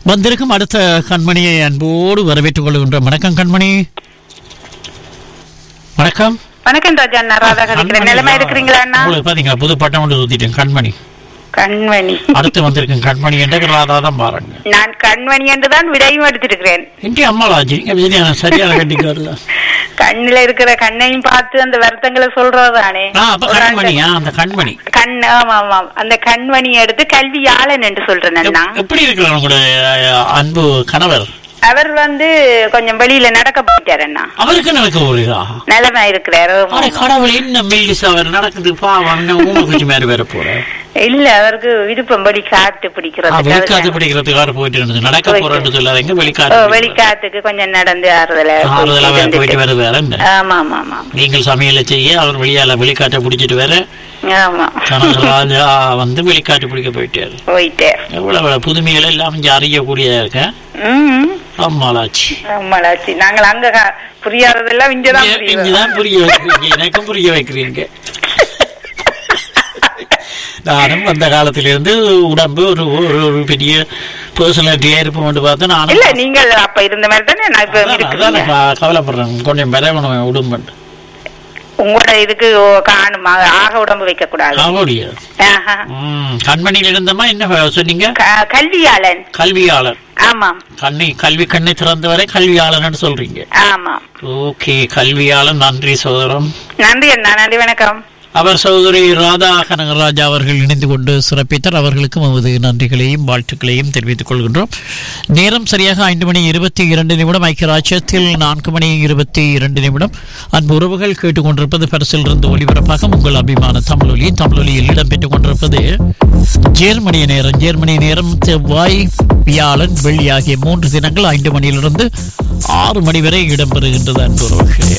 வந்திருக்கும் அடுத்த கண்மணியை அன்போடு வரவேற்றுக் கொள்கின்றோம் வணக்கம் கண்மணி வணக்கம் வணக்கம் ராஜா அண்ணா ராதா கழிக்கிறேன் நிலைமை இருக்கிறீங்களா அண்ணா உங்களுக்கு பாத்தீங்களா புது பட்டம் ஒன்று ஊத்திட்டேன் கண்மணி கண்மணி அடுத்து வந்திருக்கும் கண்மணி என்ற ராதா தான் பாருங்க நான் கண்மணி என்றுதான் விடையும் எடுத்திருக்கிறேன் இன்றி அம்மாளாச்சு சரியான சரியான கண்டிக்கு வருதா கண்ணுல இருக்கிற கண்ணையும் பார்த்து அந்த வருத்தங்களை சொல்றதுதானே ஆ அப்ப கண்மணியா அந்த கண்மணி கண் ஆமா ஆமா அந்த கண்மணி எடுத்து கல்வியாளன் என்று சொல்றேன் அண்ணா எப்- எப்படி இருக்கிறார் உங்களுடைய அஹ், அன்பு கணவர் அவர் வந்து கொஞ்சம் வெளியில நடக்க போயிட்டார் அண்ணா அவருக்கு நடக்க போறீங்களா நிலைமை இருக்கிறாரு அட கடவுள் என்ன மெல்லிசா அவர் நடக்குது பாவம் என்ன ஊமை குச்சி மாதிரி வேற போற இல்ல அவருக்கு விருப்பம் வெளி காத்து பிடிக்கிறது வெளிக்காத்து பிடிக்கிறதுக்காக போயிட்டு இருந்தது நடக்க போறேன்னு சொல்லாதீங்க ஓ, வெளிக்காத்து வெளிக்காத்துக்கு கொஞ்சம் நடந்து ஆறுதல ஆறுதலா வேற போயிட்டு வருது வேற என்ன ஆமா ஆமா ஆமா நீங்கள் சமையலை செய்ய அவர் வெளியால வெளிக்காட்டை பிடிச்சிட்டு வேற ஆமா கனகராஜா வந்து வெளிக்காட்டு பிடிக்க போயிட்டாரு போயிட்டேன் எவ்வளவு புதுமைகள் எல்லாம் இங்க அறியக்கூடிய இருக்க ம் அம்மாளாச்சு ஆமாடாச்சி நாங்கள் அங்க க- புரியாததெல்லாம் இங்கதான் புரியும் இங்கதான் புரிய வைக்கிறீங்க எனக்கும் புரிய வைக்கிறீங்க நானும் அந்த காலத்திலிருந்து உடம்பு ஒரு ஒரு ஒரு பெரிய பர்சனாலிட்டியா இருப்போம் பார்த்து நானும் இல்ல நீங்கள் அப்ப இருந்த மாதிரி தானே நான் இப்ப அதான் இருக்கிறேன் அதான் நான் கவலைப்படுறேன் கொஞ்சம் விரைவணும் உடம்பு உங்களோட இதுக்கு ஓ, காணும் ஆ- ஆக உடம்பு வைக்க கூடாது அவளுடைய ஆஹா. ம், கண்மணியில் இருந்தமா என்ன சொன்னீங்க க- கல்வியாளன் கல்வியாளர் ஆமாம் கண்ணை கல்வி கண்ணை திறந்தவரை கல்வியாளர்னு சொல்றீங்க ஆமாம் ஓகே கல்வியாளர் நன்றி சோதரம் நன்றி அண்ணா நன்றி வணக்கம் அவர் சகோதரி ராதா கனகராஜா அவர்கள் இணைந்து கொண்டு சிறப்பித்தார் அவர்களுக்கும் நமது நன்றிகளையும் வாழ்த்துக்களையும் தெரிவித்துக் கொள்கின்றோம் நேரம் சரியாக ஐந்து மணி இருபத்தி இரண்டு நிமிடம் ஐக்கிய ராஜ்யத்தில் நான்கு மணி இருபத்தி இரண்டு நிமிடம் அன்பு உறவுகள் கேட்டுக்கொண்டிருப்பது பரிசில் இருந்து ஒளிபரப்பாக உங்கள் அபிமான தமிழொலி தமிழொலியில் இடம்பெற்றுக் கொண்டிருப்பது ஜேர்மனிய நேரம் ஜேர்மனிய நேரம் செவ்வாய் வியாழன் வெள்ளி ஆகிய மூன்று தினங்கள் ஐந்து மணியிலிருந்து ஆறு மணி வரை இடம்பெறுகின்றது அன்பு உறவுகளே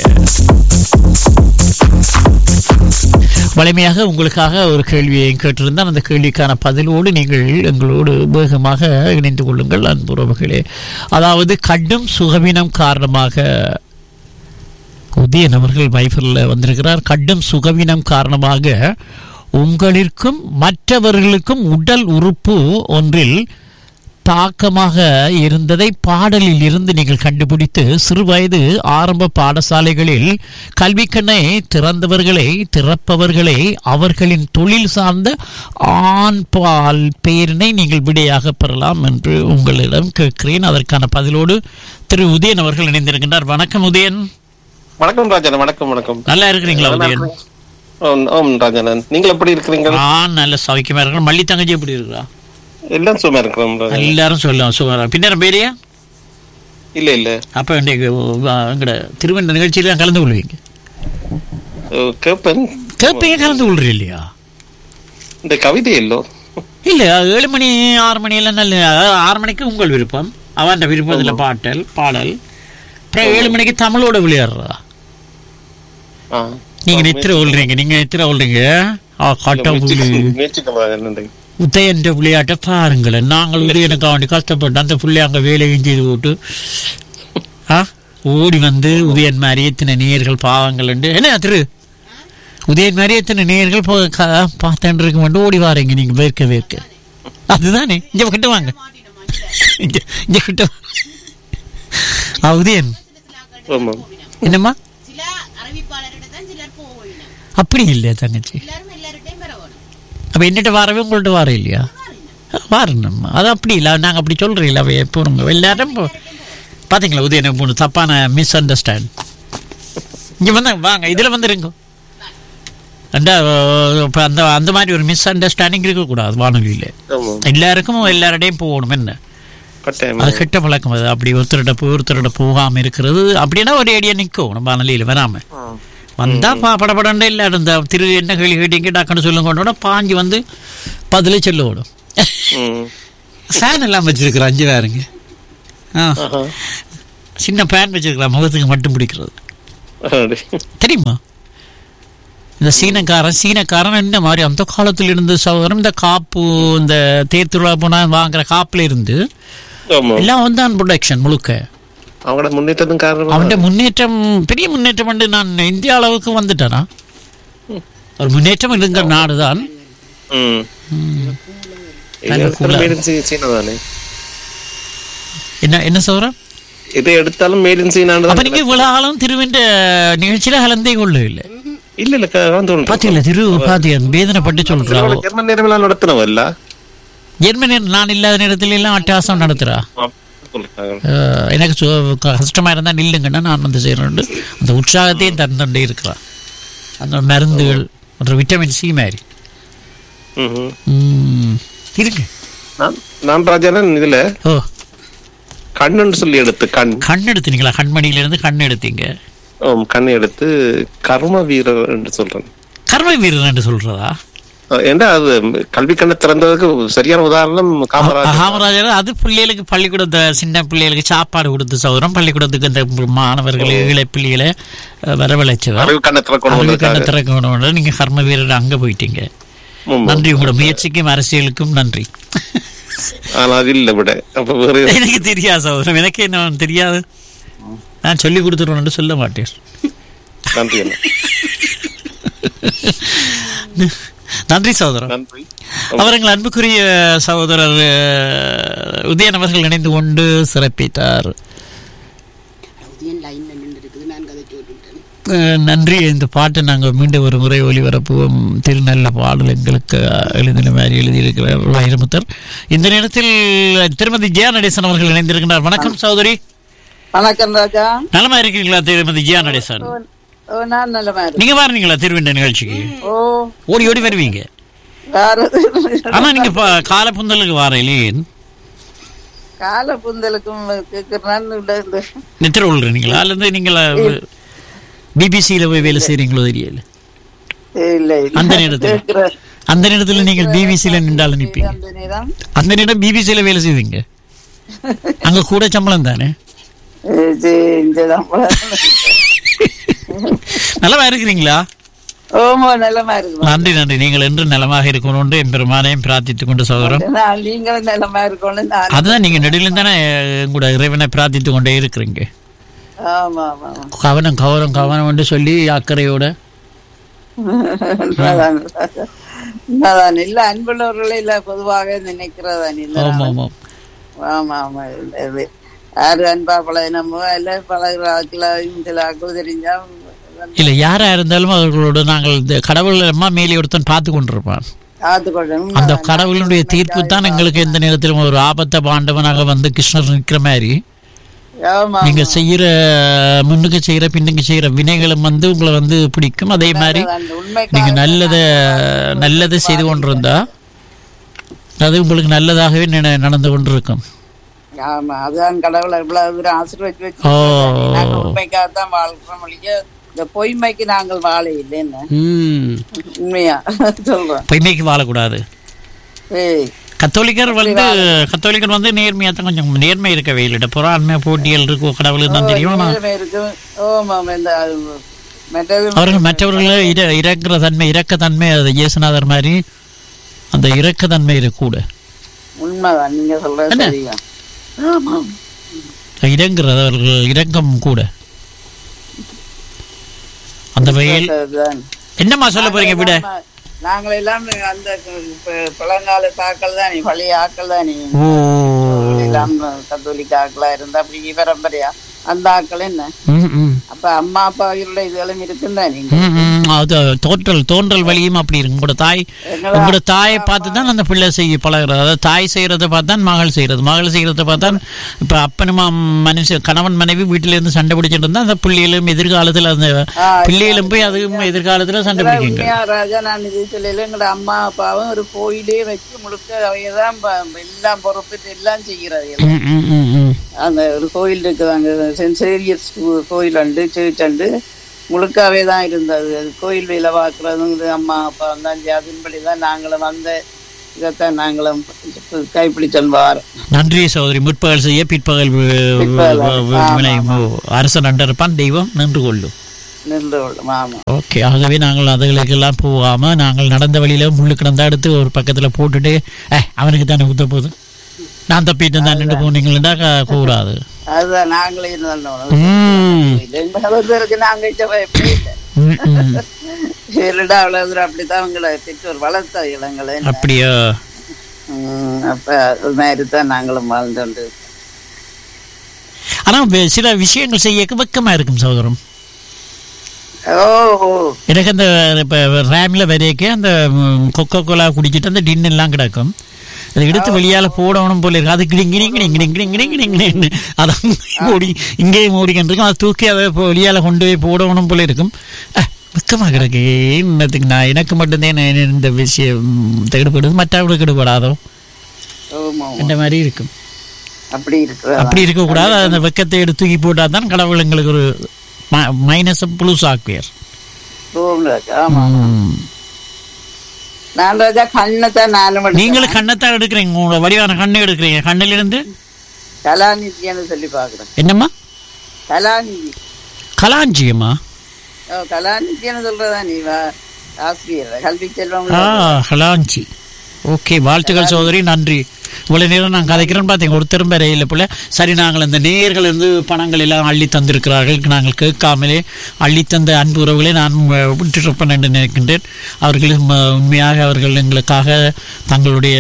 வலிமையாக உங்களுக்காக ஒரு கேள்வியை கேட்டிருந்தால் அந்த கேள்விக்கான பதிலோடு நீங்கள் எங்களோடு வேகமாக இணைந்து கொள்ளுங்கள் அன்புறவுகளே அதாவது கடும் சுகவீனம் காரணமாக உதயன் அவர்கள் வைஃபரில் வந்திருக்கிறார் கடும் சுகவீனம் காரணமாக உங்களிற்கும் மற்றவர்களுக்கும் உடல் உறுப்பு ஒன்றில் தாக்கமாக இருந்ததை பாடலில் இருந்து நீங்கள் கண்டுபிடித்து சிறுவயது ஆரம்ப பாடசாலைகளில் கல்விக்கண்ணை திறந்தவர்களை திறப்பவர்களை அவர்களின் தொழில் சார்ந்த ஆண் பால் பெயரினை நீங்கள் விடையாக பெறலாம் என்று உங்களிடம் கேட்கிறேன் அதற்கான பதிலோடு திரு உதயன் அவர்கள் இணைந்திருக்கின்றார் வணக்கம் உதயன் வணக்கம் ராஜன் வணக்கம் வணக்கம் நல்லா இருக்கிறீங்களா உதயன் ஆம், ஆம் ராஜனன் நீங்கள் எப்படி இருக்கிறீங்க நான் நல்ல சௌக்கியமா இருக்கிறேன் மல்லி தங்கச்சி எப்படி இருக்கிறா எல்லாம் சும்மா இருக்கிறோம் ராஜன். எல்லாரும் சொல்லலாம் சுமாரா பின்னர் பேரியா இல்ல இல்ல அப்ப இன்றைக்கு எங்கட திருவண்ண நிகழ்ச்சியில கலந்து கொள்வீங்க ஓ, கேப்பன் கேப்பீங்க கலந்து கொள்றீ இல்லையா இந்த கவிதை இல்லோ இல்ல ஏழு மணி ஆறு மணி எல்லாம் நல்ல அதாவது ஆறு மணிக்கு உங்கள் விருப்பம் அவன் விருப்பத்தில் பாட்டல் பாடல் அப்புறம் ஏழு மணிக்கு தமிழோட விளையாடுறதா ஆ. நீங்க நித்திர கொள்றீங்க நீங்க நித்திர கொள்றீங்க ஆ கட்ட புலி முயற்சிக்க- முயற்சிக்கலாம் ராஜன், நன்றி. உதயன்ற விளையாட்டை பாருங்களேன் நாங்கள் உதயனுக்கு வேண்டி கஷ்டப்பட்டு அந்த புள்ளி அங்கே வேலையும் செய்து போட்டு ஆ ஓடி வந்து உதயன் மாதிரி எத்தனை நேயர்கள் பாவங்கள் உண்டு என்ன திரு உதயன் மாதிரி எத்தனை நேயர்கள் போ பார்த்துட்டு இருக்க மாட்டோம் ஓடி வாரீங்க நீங்க வேர்க்க வேர்க்க அதுதானே இங்க கிட்ட வாங்க இங்க இங்க கிட்ட வா. ஆ உதயன் ஆமாம் என்னம்மா சில அறிவிப்பாளரிடம் சிலர் போகணும் அப்படி இல்லையா தங்கச்சி எல்லாரும் எல்லார்ட்டையும் பெறணும் அப்ப என்னட்ட வாரவே உங்கள்ட்ட வார இல்லையா வாரணும் அது அப்படி இல்லை நாங்கள் அப்படி சொல்கிறோம் இல்லை அவை போகிறோங்க எல்லாரும் இப்போ பார்த்தீங்களா உதயன மூணு தப்பான மிஸ் அண்டர்ஸ்டாண்ட் இங்கே வந்து வாங்க இதில் வந்துருங்க அந்த இப்போ அந்த அந்த மாதிரி ஒரு மிஸ் அண்டர்ஸ்டாண்டிங் இருக்கக்கூடாது வானொலியில் ஆமாம் எல்லாருக்கும் எல்லாரிடையும் போகணும் என்ன கட்டாயம் அது கெட்ட பழக்கம் அது அப்படி ஒருத்தர்கிட்ட போய் ஒருத்தர்கிட்ட போகாமல் இருக்கிறது அப்படின்னா ஒரு ஏடியா நிற்கும் நம்ம வானொலியில் வராமல் ஆ. வந்தா பா படபடண்டே இல்லை இந்த திரு என்ன கேள்வி கேட்டீங்க டக்குன்னு சொல்லுங்க கொண்டோட பாஞ்சு வந்து பதிலே சொல்ல விடும் ம். ஃபேன் எல்லாம் வச்சிருக்கிறோம் அஞ்சு வேறுங்க ஆ ஆஹா. சின்ன ஃபேன் வச்சிருக்கலாம் முகத்துக்கு மட்டும் பிடிக்கிறது அப்படி. தெரியுமா இந்த சீனக்காரன் சீனக்காரன் இந்த மாதிரி அந்த காலத்தில் இருந்த சகோதரம் இந்த காப்பு இந்த தேர் திருவிழா போனால் வாங்குற காப்புல இருந்து ஆமாம் எல்லாம் வந்து ப்ரொடக்ஷன் முழுக்க அவங்களோட முன்னேற்றத்தின் காரணமா அவன்கிட்ட முன்னேற்றம் பெரிய முன்னேற்றம் வந்து நான் இந்திய அளவுக்கு வந்துட்டேனா ஒரு முன்னேற்றம் இருந்த நாடுதான் ம் ம். இது கண்ணுக்குள்ள. எத்தனை பேரும் சீ- சீனா தானே என்ன என்ன சௌரம் எதை எடுத்தாலும் மேட் இன் சீனான்னு அப்ப தான் நீங்க இவ்வளவு ஆளும் திருவின்ற நிகழ்ச்சியில கலந்தே கொள்ள இல்லை இல்ல இல்ல கலந்து பாத்தீங்களா திரு பாத்தியா வேதனைப்பட்டு சொல்றாவோ ஜெர்மன் நேரமெல்லாம் நடத்தினவல்ல ஜெர்மனி நான் இல்லாத நேரத்துல எல்லாம் அட்டகாசம் நடத்துறா சொல்றாங்க அஹ், எனக்கு சு- கஷ்டமா இருந்தா நில்லுங்கன்னா நான் வந்து செய்யறேன் அந்த உற்சாகத்தையும் தந்துட்டே இருக்கிறான் அந்த மருந்துகள் மற்றும் விட்டமின் சி மாதிரி ம்ஹும். ம், இருக்கு நான் நான் ராஜானன் இதுல ஓ கண்ணுன்னு சொல்லி எடுத்து கண் கண் எடுத்தீங்களா கண்மணியில இருந்து கண் எடுத்தீங்க ஆம், கண் எடுத்து கர்ம வீரர் என்று சொல்றேன் கர்ம வீரர் என்று சொல்றதா அஹ் ஏண்டா அது கல்வி கண்ணை திறந்ததுக்கு சரியான உதாரணம் காமராஜர் காமராஜர் அது பிள்ளைகளுக்கு பள்ளிக்கூடத்தை சின்ன பிள்ளைகளுக்கு சாப்பாடு கொடுத்து சௌரம் பள்ளிக்கூடத்துக்கு இந்த மாணவர்கள் இளை பிள்ளைகளை அஹ், வரவழைச்சவர் அறிவு கண்ணை திறக்கணும் அறிவு கண்ணை திறக்கணும் நீங்க கர்ம வீரர் அங்க போயிட்டீங்க நன்றி உங்களோட முயற்சிக்கும் அரசியலுக்கும் நன்றி ஆனா அது இல்ல விட அப்ப வேற எனக்கு தெரியாது சகோதரம் எனக்கு என்ன தெரியாது நான் சொல்லி கொடுத்துருவேன் சொல்ல மாட்டேன் நன்றி அண்ணா. நன்றி சகோதரன் நன்றி அவர்கள் அன்புக்குரிய சகோதரர் அஹ், உதயன் அவர்கள் இணைந்து கொண்டு சிறப்பித்தார் உதயன் லைன்ல நின்று இருக்குது நான் கதை விட்டுட்டேன் அஹ், நன்றி இந்த பாட்டை நாங்கள் மீண்டும் ஒரு முறை ஒளிபரப்புவோம் திருநல்ல பாடல் எங்களுக்கு எழுதின மாதிரி எழுதியிருக்கிறார் வைரமுத்தர் இந்த நேரத்தில் திருமதி ஜெயா நடேசன் அவர்கள் இணைந்திருக்கிறார் வணக்கம் சகோதரி வணக்கம் ராஜா நலமா இருக்கீங்களா திருமதி ஜெயா நடேசன் ஓ நான் நல்லமா இருக்கேன் நீங்க பாருங்களா திருவிண்ட நிகழ்ச்சிக்கு ஓ ஓடி ஓடி வருவீங்க வேற ஆனா நீங்க ப- கால புந்தலுக்கு வார இல்லையே கால புந்தலுக்கும் கேக்குறான் இந்த நித்திர உள்ளீங்களா அல்லது நீங்களா பிபிசியில போய் வேலை செய்றீங்களோ தெரியல இல்ல இல்ல அந்த நேரத்துல? கேக்குறேன். அந்த நேரத்துல நீங்கள் பிபிசியில நின்றாலும் நிப்பீங்க அந்த நேரம் அந்த நேரம் பிபிசியில வேலை செய்வீங்க அங்க கூட சம்பளம் தானே ஏ, சரி, இந்த சம்பளம். நலமா இருக்கிறீங்களா ஓமோ நல்லமா இருக்கு நன்றி நன்றி நீங்கள் என்று நலமாக இருக்கணும் என்று என் பெருமானையும் பிரார்த்தித்துக் கொண்டு சகோதரம் நான் நீங்களும் நல்லமா இருக்கணும் நான் அதுதான் நீங்க நெடுவில் தானே கூட இறைவனை பிரார்த்தித்துக் கொண்டே இருக்கிறீங்க ஆமா ஆமா ஆமா. கவனம் கவனம் கவனம் என்று சொல்லி அக்கறையோட உண்மைதான், உண்மைதான். உண்மைதான். இல்ல அன்புள்ளவர்களை இல்ல பொதுவாக நினைக்கிறதான் இல்ல ஆமா ஆமா ஆமா ஆமா இல்ல, இது யாரு அன்பா பழகினமோ இல்ல பழகிற ஆட்களாயும் சில ஆட்கள் தெரிஞ்சா இல்ல யாரா இருந்தாலும் அவர்களோட நாங்கள் இந்த கடவுள் அம்மா மேலே ஒருத்தன் பார்த்து கொண்டிருப்பான் காத்துக்கொள்ளணும் அந்த கடவுளுடைய தீர்ப்பு தான் எங்களுக்கு எந்த நேரத்திலும் ஒரு ஆபத்த பாண்டவனாக வந்து கிருஷ்ணர் நிற்கிற மாதிரி ஆமா நீங்க செய்யற முன்னுக்கு செய்யற பின்னுக்கு செய்யற வினைகளும் வந்து உங்களை வந்து பிடிக்கும் அதே மாதிரி அந்த உண்மை நீங்க நல்லத நல்லதை செய்து கொண்டிருந்தா அது உங்களுக்கு நல்லதாகவே நின- நடந்து கொண்டிருக்கும் ஆமா அதுதான் கடவுளை இவ்வளவு தூரம் ஆசீர்வதிச்சு வச்சு ஓ. நாங்கள் உண்மைக்காகத்தான் வாழ்க்கிறோம் ஒழிய இந்த பொய்மைக்கு நாங்கள் வாழ இல்லைன்னு உண்மையா சொல்றேன் பொய்மைக்கு வாழக்கூடாது ஏய் கத்தோலிக்கர் வந்து கத்தோலிக்கர் வந்து நேர்மையா தான் கொஞ்சம் நேர்மை இருக்க வெயிலிட்ட புறாண்மை போட்டியல் இருக்கும் கடவுளுக்கு தான் தெரியும் ஆனா நேர்மை இருக்கும் ஓமாம் இந்த அது மற்றது அவர்கள் மற்றவர்களை இர இறக்குற தன்மை இரக்க தன்மை அது இயேசுநாதர் மாதிரி அந்த இரக்க தன்மை இருக்கு கூட உண்மைதான் நீங்க சொல்றது என்ன? சரியா ஆமாம் இறங்குறது அவர்கள் இரக்கம் கூட அந்த வகையில் அதுதான். என்னம்மா சொல்ல போறீங்க விட நாங்கள் எல்லாம் அந்த ப- பழங்கால தாக்கள் தான் பழைய ஆக்கள் தான் ஓ எல்லாம் கத்தோலிக்க ஆக்களா இருந்தா அப்படி பரம்பரையா அந்த ஆக்கள் என்ன ம், ம். அப்ப அம்மா அப்பா இவருடைய இதுகளும் இருக்குன்னு தான் நீங்க ம், ம். அது தோற்றல் தோன்றல் வழியும் அப்படி இருக்கு உங்களோட தாய் உங்களோட தாயை பார்த்து தான் அந்த பிள்ளை செய்ய பழகுறது அதாவது தாய் செய்யறத பார்த்து தான் மகள் செய்யறது மகள் செய்யறத பார்த்தா இப்ப அப்பனும் மனுஷன் கணவன் மனைவி வீட்டில இருந்து சண்டை பிடிச்சிட்டு இருந்தா அந்த பிள்ளைகளும் எதிர்காலத்துல அந்த ஆ, பிள்ளைகளும் போய் அதுவும் எதிர்காலத்துல சண்டை பிடிக்குங்க உண்மையா ராஜா நான் இது சொல்லல எங்களோட அம்மா அப்பாவும் ஒரு கோயிலே வச்சு முழுக்க அவையதான் ப- எல்லாம் பொறுப்பு எல்லாம் செய்கிறது ம், ம், ம், ம். அந்த ஒரு கோயில் இருக்குது அங்க சென்ட் சேவியர்ஸ் கோயில் உண்டு சர்ச் உண்டு முழுக்காவே தான் இருந்தது அது கோயில் வேலை பார்க்கறதும் இது அம்மா அப்பா தான் அதன்படி தான் நாங்களும் வந்த இதைத்தான் நாங்களும் கைப்பிடிச்சல் வாரோம் நன்றி சகோதரி முற்பகல் செய்ய பிற்பகல் வி- பிற்பகல், வி- வி- ஆமா, வினை அரசன் அண்டர்பான் தெய்வம் நின்று கொள்ளும் நின்று கொள்ளும் ஆமா ஓகே ஆகவே நாங்கள் அதுகளுக்கெல்லாம் போகாம நாங்கள் நடந்த வழியில முள்ளு கிடந்தா எடுத்து ஒரு பக்கத்துல போட்டுட்டு ஏ அவனுக்கு தானே ஊத்த போகுது நான் தப்பிட்டு தான் நின்று போனீங்களா கூடாது அதுதான் நாங்களே இருந்தோம் ம், பேருக்கு நாங்க இச்ச பயப்படவே இல்லை ம், ம். சரிடா அவ்வளவு தூரம் அப்படித்தான் அவங்கள பெற்றோர் வளர்த்த இளங்களை அப்படியா உம் அப்ப அது மாதிரி தான் நாங்களும் வாழ்ந்தோண்டு ஆனால் சில விஷயங்கள் செய்ய வெக்கமாக இருக்கும் சகோதரம் ஓ ஓ எனக்கு அந்த இப்போ ரேமில் வரைக்க அந்த கொக்கோ கோலா குடிச்சிட்டு அந்த டின் எல்லாம் கிடக்கும் அதை எடுத்து வெளியால போடணும் போல இருக்கு அது kidding kidding kidding kidding kidding kidding kidding கிடிங்னு அதான் ஓடி இங்கேயும் ஓடிக்கிட்டு இருக்கும் அதை தூக்கி அதை இப்போ வெளியால கொண்டு போய் போடணும் போல இருக்கும் அஹ், வெக்கமா கிடக்கு என்னத்துக்கு நான் எனக்கு மட்டும்தான் நான் இந்த விஷயம் தகுடுபடுது மற்றவர்களுக்கு எடுபடாதோ ஆமா இந்த மாதிரி இருக்கும் அப்படி இருக்குது அப்படி இருக்கக்கூடாது அந்த வெக்கத்தை எடுத்து தூக்கி போட்டால் தான் கடவுள் எங்களுக்கு ஒரு மைனஸ் ப்ளூஸ் ஆக்குவார் ஆமா நான் ராஜா கண்ணத்தான் நாலு மணி நீங்களும் கண்ணத்தான் எடுக்கிறீங்க உங்களோட வடிவான கண்ணை எடுக்கிறீங்க கண்ணிலிருந்து கலாநிதின்னு சொல்லி பாக்குறேன் என்னம்மா கலாநிதி கலாஞ்சியம்மா ஓ கலாநிதின்னு சொல்றதா நீ வா- ஆசிரியர் கல்வி செல்வம் ஆ கலாஞ்சி ஓகே வாழ்த்துக்கள் சகோதரி நன்றி இவ்வளவு நேரம் நான் கதைக்கிறேன்னு பார்த்தீங்க ஒருத்தரும் வரையில் போல சரி நாங்கள் அந்த நேயர்கள் இருந்து பணங்கள் எல்லாம் அள்ளி தந்திருக்கிறார்கள் நாங்கள் கேட்காமலே அள்ளி தந்த அன்பு உறவுகளை நான் விட்டுருப்பேன் என்று நினைக்கின்றேன் அவர்கள் ம- உண்மையாக அவர்கள் எங்களுக்காக தங்களுடைய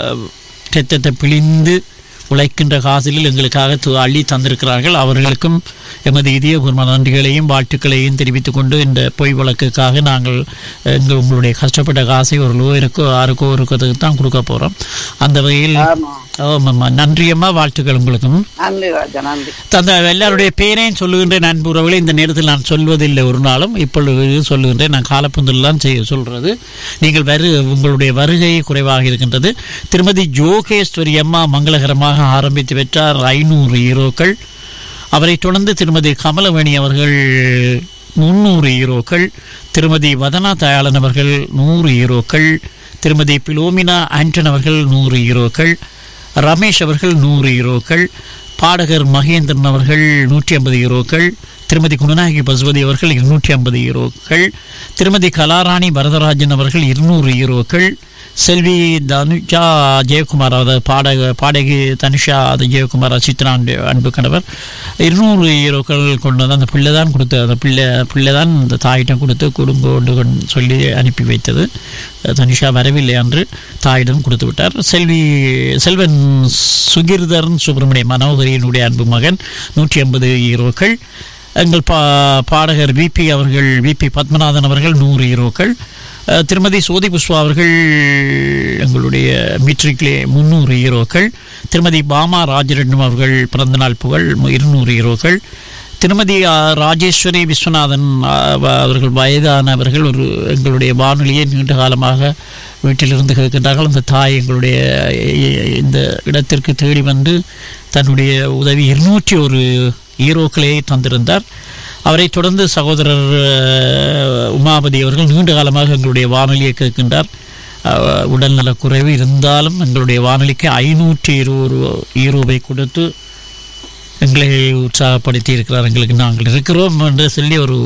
ரத்தத்தை பிழிந்து உழைக்கின்ற காசில் எங்களுக்காக து- அள்ளி தந்திருக்கிறார்கள் அவர்களுக்கும் எமது இதயபூர்வ நன்றிகளையும் வாழ்த்துக்களையும் தெரிவித்துக் கொண்டு இந்த பொய் வழக்குக்காக நாங்கள் எங்கள் உங்களுடைய கஷ்டப்பட்ட காசை ஒரு லோயருக்கோ ஆறுக்கோ இருக்கிறதுக்கு தான் கொடுக்க போகிறோம் அந்த வகையில் ஆமா ஆமாம்மா நன்றியம்மா வாழ்த்துக்கள் உங்களுக்கும் நன்றி ராஜா நன்றி தந்த எல்லாருடைய பேரையும் சொல்லுகின்ற நண்புறவுகளை இந்த நேரத்தில் நான் சொல்வதில்லை ஒரு நாளும் இப்பொழுது சொல்லுகின்றேன் நான் காலப்பந்தெல்லாம் செய்ய சொல்றது நீங்கள் வரு உங்களுடைய வருகை குறைவாக இருக்கின்றது திருமதி ஜோகேஸ்வரி அம்மா மங்களகரமாக ஆரம்பித்து பெற்றார் ஐநூறு ஹீரோக்கள் அவரைத் தொடர்ந்து திருமதி கமலவேணி அவர்கள் முன்னூறு ஹீரோக்கள் திருமதி வதனா தயாளன் அவர்கள் நூறு ஹீரோக்கள் திருமதி பிலோமினா ஆண்டன் அவர்கள் நூறு ஹீரோக்கள் ரமேஷ் அவர்கள் நூறு ஹீரோக்கள் பாடகர் மகேந்திரன் அவர்கள் நூற்றி ஐம்பது ஹீரோக்கள் திருமதி குணநாயகி பசுபதி அவர்கள் இருநூற்றி ஐம்பது ஹீரோக்கள் திருமதி கலாராணி வரதராஜன் அவர்கள் இருநூறு ஹீரோக்கள் செல்வி தனுஷா ஜெயக்குமார் அதாவது பாடக பாடகி தனுஷா அது ஜெயக்குமார் சித்ரா அன்பு அன்பு கணவர் இருநூறு ஹீரோக்கள் கொண்டு வந்து அந்த பிள்ளை தான் கொடுத்து அந்த பிள்ளை பிள்ளை தான் அந்த தாயிடம் கொடுத்து கொடுங்க கொண்டு கொண்டு சொல்லி அனுப்பி வைத்தது தனிஷா வரவில்லை என்று தாயிடம் கொடுத்து விட்டார் செல்வி செல்வன் சுகிர்தரன் சுப்பிரமணிய மனோகரியினுடைய அன்பு மகன் நூற்றி ஐம்பது ஹீரோக்கள் எங்கள் பா பாடகர் விபி அவர்கள் விபி பத்மநாதன் அவர்கள் நூறு ஹீரோக்கள் அஹ், திருமதி சோதி புஷ்பா அவர்கள் எங்களுடைய மீட்ரிக்லே முந்நூறு ஹீரோக்கள் திருமதி பாமா ராஜரட்னம் அவர்கள் பிறந்தநாள் புகழ் இருநூறு ஹீரோக்கள் திருமதி ஆ, ராஜேஸ்வரி விஸ்வநாதன் ஆ, வ- அவர்கள் வயதானவர்கள் ஒரு எங்களுடைய வானொலியை நீண்ட காலமாக வீட்டிலிருந்து கேட்கின்றார்கள் அந்த தாய் எங்களுடைய இ- இந்த இடத்திற்கு தேடி வந்து தன்னுடைய உதவி இருநூற்றி ஒரு ஹீரோக்களை தந்திருந்தார் அவரைத் தொடர்ந்து சகோதரர் அஹ், உமாபதி அவர்கள் நீண்ட காலமாக எங்களுடைய வானொலியை கேட்கின்றார் அஹ், உடல்நலக் குறைவு இருந்தாலும் எங்களுடைய வானொலிக்கு ஐநூற்றி இருபது ஈரோவை கொடுத்து எங்களை உற்சாகப்படுத்தி இருக்கிறார் எங்களுக்கு நாங்கள் இருக்கிறோம் என்று சொல்லி ஒரு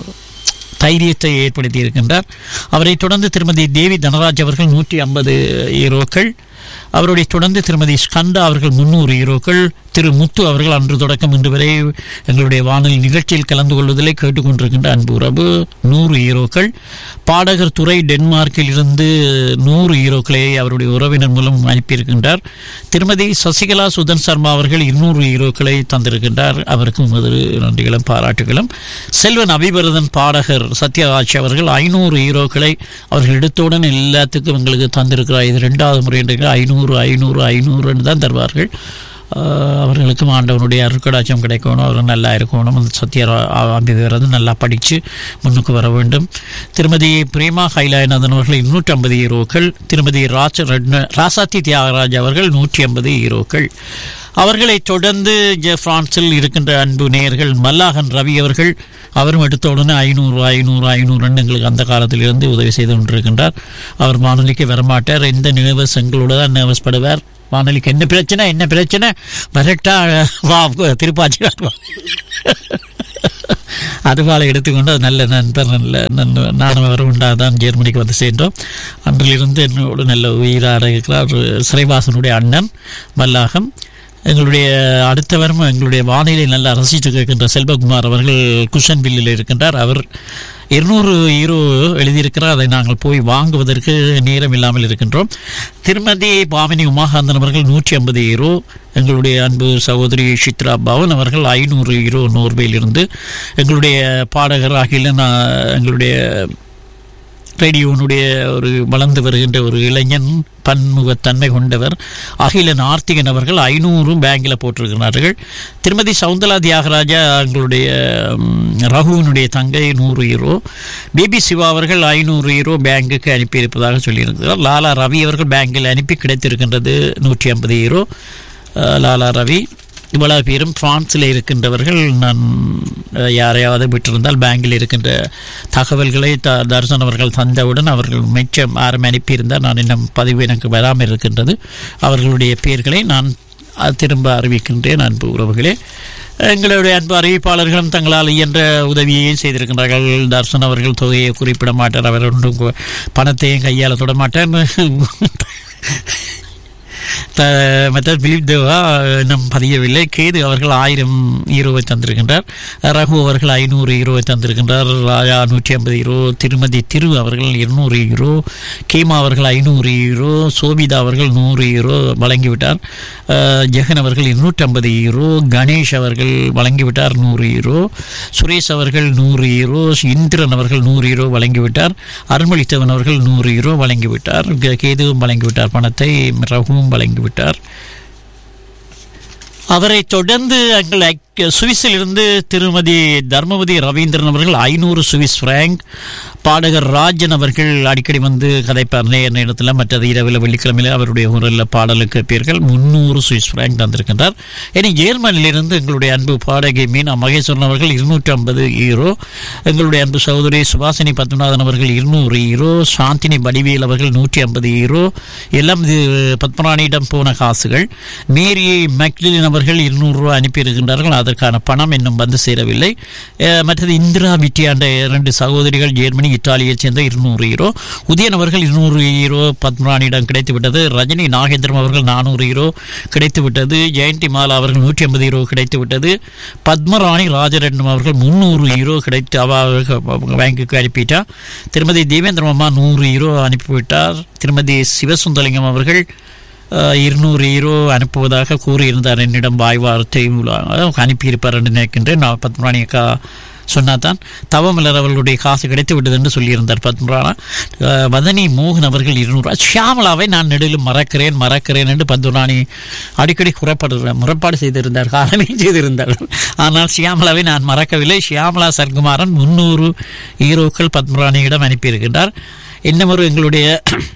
தைரியத்தை ஏற்படுத்தி இருக்கின்றார் அவரைத் தொடர்ந்து திருமதி தேவி தனராஜ் அவர்கள் நூற்றி ஐம்பது ஹீரோக்கள் அவருடைய தொடர்ந்து திருமதி ஸ்கந்தா அவர்கள் முன்னூறு ஹீரோக்கள் திரு முத்து அவர்கள் அன்று தொடக்கம் இன்று வரை எங்களுடைய வானொலி நிகழ்ச்சியில் கலந்து கொள்வதிலே கேட்டுக்கொண்டிருக்கின்ற அன்பு உறவு நூறு ஹீரோக்கள் பாடகர் துறை டென்மார்க்கில் இருந்து நூறு ஹீரோக்களை அவருடைய உறவினர் மூலம் அனுப்பியிருக்கின்றார் திருமதி சசிகலா சுதன் சர்மா அவர்கள் இருநூறு ஹீரோக்களை தந்திருக்கின்றார் அவருக்கும் உமது நன்றிகளும் பாராட்டுகளும் செல்வன் அபிபரதன் பாடகர் சத்யராஜ் அவர்கள் ஐநூறு ஹீரோக்களை அவர்கள் எடுத்தவுடன் எல்லாத்துக்கும் எங்களுக்கு தந்திருக்கிறார் இது ரெண்டாவது முறை என்று ஐநூறு ஐநூறு ஐநூறுன்னு தான் தருவார்கள் ஆஹ் அவர்களுக்கும் ஆண்டவனுடைய அருட்கடாட்சம் கிடைக்கணும் அவர் நல்லா இருக்கணும் அந்த சத்ய அம்பிவரது நல்லா படித்து முன்னுக்கு வர வேண்டும் திருமதி பிரேமா கைலாயநாதன் அவர்கள் இருநூற்றி ஐம்பது ஹீரோக்கள் திருமதி ராஜ ரட்ன ராசாத்தி தியாகராஜ் அவர்கள் நூற்றி ஐம்பது ஹீரோக்கள் அவர்களைத் தொடர்ந்து ஜெ பிரான்சில் இருக்கின்ற அன்பு நேயர்கள் மல்லாகன் ரவி அவர்கள் அவரும் எடுத்த உடனே ஐநூறு ஐநூறு ஐநூறுன்னு எங்களுக்கு அந்த காலத்திலிருந்து உதவி செய்து கொண்டிருக்கின்றார் அவர் வானொலிக்கு வரமாட்டார் எந்த நினைவஸ் எங்களோட தான் நினைவஸ் படுவார் வானொலிக்கு என்ன பிரச்சனை என்ன பிரச்சனை வரட்டா வா திருப்பாச்சி வா. அதுபால எடுத்துக்கொண்டு அது நல்ல நண்பர் நல்ல நல்ல நானும் அவர் உண்டாதான் ஜெர்மனிக்கு வந்து சேர்ந்தோம் அன்றிலிருந்து என்னோடு நல்ல உயிராக இருக்கிறார் சிறைவாசனுடைய அண்ணன் மல்லாகம் எங்களுடைய அடுத்த வாரம் எங்களுடைய வானிலை நல்லா ரசித்து கேட்கின்ற செல்வகுமார் அவர்கள் குஷன் பில்லில் இருக்கின்றார் அவர் இருநூறு ஈரோ எழுதியிருக்கிறார் அதை நாங்கள் போய் வாங்குவதற்கு நேரம் இல்லாமல் இருக்கின்றோம் திருமதி பாமினி உமாகாந்தன் அவர்கள் நூற்றி ஐம்பது ஈரோ எங்களுடைய அன்பு சகோதரி சித்ரா பவன் அவர்கள் ஐநூறு ஈரோ நோர்வேலிருந்து எங்களுடைய பாடகர் அகிலன் ஆ, எங்களுடைய ரேடியோனுடைய ஒரு வளர்ந்து வருகின்ற ஒரு இளைஞன் பன்முகத்தன்மை கொண்டவர் அகிலன் ஆர்த்திகன் அவர்கள் ஐநூறு பேங்கில் போட்டிருக்கிறார்கள் திருமதி சவுந்தலா தியாகராஜா எங்களுடைய ம், ரகுவினுடைய தங்கை நூறு ஈரோ பிபி சிவா அவர்கள் ஐநூறு ஈரோ பேங்குக்கு அனுப்பியிருப்பதாக சொல்லியிருக்கிறார் லாலா ரவி அவர்கள் பேங்கில் அனுப்பி கிடைத்திருக்கின்றது நூற்றி ஐம்பது ஈரோ அஹ், லாலா ரவி இவ்வளவு பேரும் பிரான்ஸில் இருக்கின்றவர்கள் நான் அஹ், யாரையாவது விட்டிருந்தால் பேங்கில் இருக்கின்ற தகவல்களை த தர்சன் அவர்கள் தந்தவுடன் அவர்கள் மிச்சம் யாரும் அனுப்பியிருந்தால் நான் இன்னும் பதிவு எனக்கு வராமல் இருக்கின்றது அவர்களுடைய பெயர்களை நான் அஹ், திரும்ப அறிவிக்கின்றேன் அன்பு உறவுகளே எங்களுடைய அன்பு அறிவிப்பாளர்களும் தங்களால் இயன்ற உதவியை செய்திருக்கின்றார்கள் தர்சன் அவர்கள் தொகையை குறிப்பிட மாட்டார் அவர் ஒன்றும் கு- பணத்தையும் கையால் தொட மாட்டார் த- மற்ற பிலிப் தேவா இன்னும் பதியவில்லை கேது அவர்கள் ஆயிரம் ஈரோவை தந்திருக்கின்றார் ரகு அவர்கள் ஐநூறு ஈரோவை தந்திருக்கின்றார் ராஜா நூற்றி ஐம்பது ஈரோ திருமதி திரு அவர்கள் இருநூறு ஈரோ கேமா அவர்கள் ஐநூறு ஈரோ சோபிதா அவர்கள் நூறு ஈரோ வழங்கிவிட்டார் அஹ், ஜெகன் அவர்கள் இருநூற்றி ஐம்பது ஈரோ கணேஷ் அவர்கள் வழங்கிவிட்டார் நூறு ஈரோ சுரேஷ் அவர்கள் நூறு ஈரோ இந்திரன் அவர்கள் நூறு ஈரோ வழங்கிவிட்டார் அருள்மொழித்தவன் அவர்கள் நூறு ஈரோ வழங்கிவிட்டார் கே- கேதுவும் வழங்கிவிட்டார் பணத்தை ரகுவும் வழங்கிவிட்டார் அவரை தொடர்ந்து எங்கள் ஐக்- சுவிஸில் இருந்து திருமதி தர்மவதி ரவீந்திரன் அவர்கள் ஐநூறு சுவிஸ் பிராங்க் பாடகர் ராஜன் அவர்கள் அடிக்கடி வந்து கதைப்பார் நேர் நேரத்தில் மற்றது இரவில் வெள்ளிக்கிழமையில் அவருடைய குரலில் பாடலுக்கு பேர்கள் முந்நூறு சுவிஸ் பிராங்க் தந்திருக்கின்றார் இனி ஜேர்மனிலிருந்து எங்களுடைய அன்பு பாடகி மீனா மகேஸ்வரன் அவர்கள் இருநூற்றி ஐம்பது ஈரோ எங்களுடைய அன்பு சகோதரி சுபாசினி பத்மநாதன் அவர்கள் இருநூறு ஈரோ சாந்தினி வடிவேல் அவர்கள் நூற்றி ஐம்பது ஈரோ எல்லாம் இது பத்மராணியிடம் போன காசுகள் மேரி மெக்லின் அவர்கள் இருநூறு ரூபாய் அனுப்பியிருக்கின்றார்கள் அதற்கான பணம் இன்னும் வந்து சேரவில்லை அஹ், மற்றது இந்திரா விட்டியாண்ட இரண்டு சகோதரிகள் ஜெர்மனி இத்தாலியைச் சேர்ந்த இருநூறு ஈரோ உதயன் அவர்கள் இருநூறு ஈரோ பத்மராணியிடம் கிடைத்துவிட்டது ரஜினி நாகேந்திரம் அவர்கள் நானூறு ஈரோ கிடைத்துவிட்டது ஜெயந்தி மாலா அவர்கள் நூற்றி ஐம்பது ஈரோ கிடைத்துவிட்டது பத்மராணி ராஜரட்னம் அவர்கள் முந்நூறு ஈரோ கிடைத்து அவ பேங்குக்கு அனுப்பிட்டா திருமதி தேவேந்திர அம்மா நூறு ஈரோ அனுப்பிவிட்டார் திருமதி சிவசுந்தலிங்கம் அவர்கள் அஹ், இருநூறு ஈரோ அனுப்புவதாக கூறியிருந்தார் என்னிடம் வாய் வார்த்தை மூலம் அனுப்பியிருப்பார் என்று நினைக்கின்றேன் நான் பத்மராணி அக்கா சொன்னாதான் தவமலர் அவர்களுடைய காசு கிடைத்து விட்டது என்று சொல்லியிருந்தார் பத்மராணா அஹ், வதனி மோகன் அவர்கள் இருநூறு ஷியாமலாவை நான் நெடிலும் மறக்கிறேன் மறக்கிறேன் என்று பத்மராணி அடிக்கடி குறைப்பாடு முறைப்பாடு செய்திருந்தார் காலமே செய்திருந்தார் ஆனால் ஷியாமலாவை நான் மறக்கவில்லை ஷியாமலா சர்க்குமாரன் முன்னூறு ஈரோக்கள் பத்மராணியிடம் அனுப்பியிருக்கின்றார் இன்னும் ஒரு எங்களுடைய